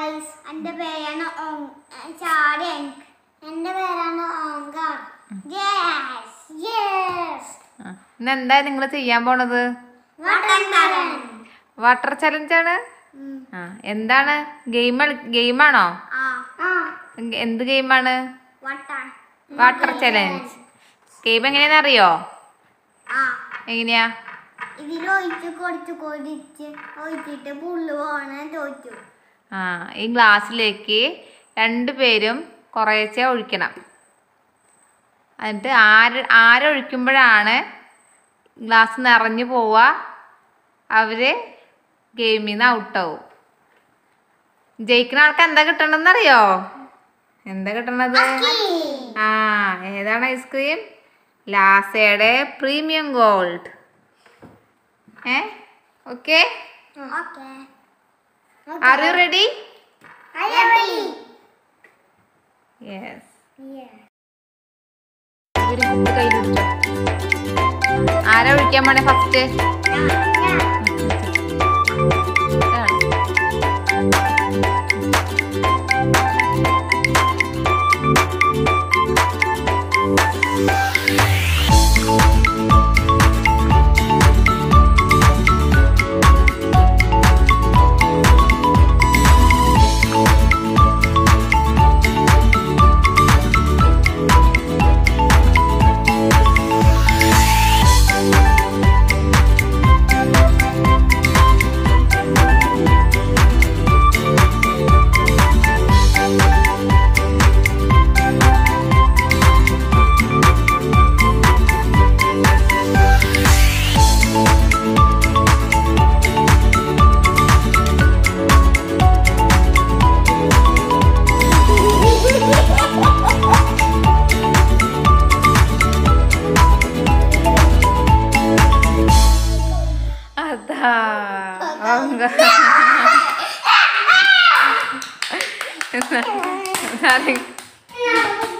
Guys എൻ്റെ പേരാണ് ചാരൻ എൻ്റെ പേരാണ് ഓങ്കാർ യെസ് യെസ് ആ. ഇന്ന് എന്താ നിങ്ങൾ ചെയ്യാൻ പോണത് വട്ടൻകരൻ വാട്ടർ ചലഞ്ച് ആണ് ആ എന്താണ് ഗെയിം ഗെയിമാണോ ആ ആ എന്ത് ഗെയിമാണ് വട്ടൻ വാട്ടർ ചലഞ്ച് ഗെയിം എങ്ങനെയാണെന്ന് അറിയോ ആ എങ്ങനെയാ ഇതിൽ ഒഴിച്ച് കൊടുത്ത് കൊടിച്ച് ഒഴിച്ചിട്ട് പുള്ളു പോണ തോറ്റു ആ ഈ ഗ്ലാസ്സിലേക്ക് രണ്ട് പേരും കുറേശ്ശെ ഒഴിക്കണം എന്നിട്ട് ആര് ആരൊഴിക്കുമ്പോഴാണ് ഗ്ലാസ് നിറഞ്ഞു പോവുക അവര് ഗെയിമിൽ നിന്ന് ഔട്ടാവും ജയിക്കുന്ന ആൾക്ക് എന്താ കിട്ടണമെന്ന് അറിയോ എന്താ കിട്ടണത് ആ ഏതാണ് ഐസ്ക്രീം ലാസയുടെ പ്രീമിയം ഗോൾഡ് ഏ okay okay are you ready ready yes yeah ഒരു കുപ്പി കയ്യിലെടുത്തോ ആരാ ഒഴിക്കാൻ പോണേ ഫസ്റ്റ് അതാ ഓങ്ക. സാറി-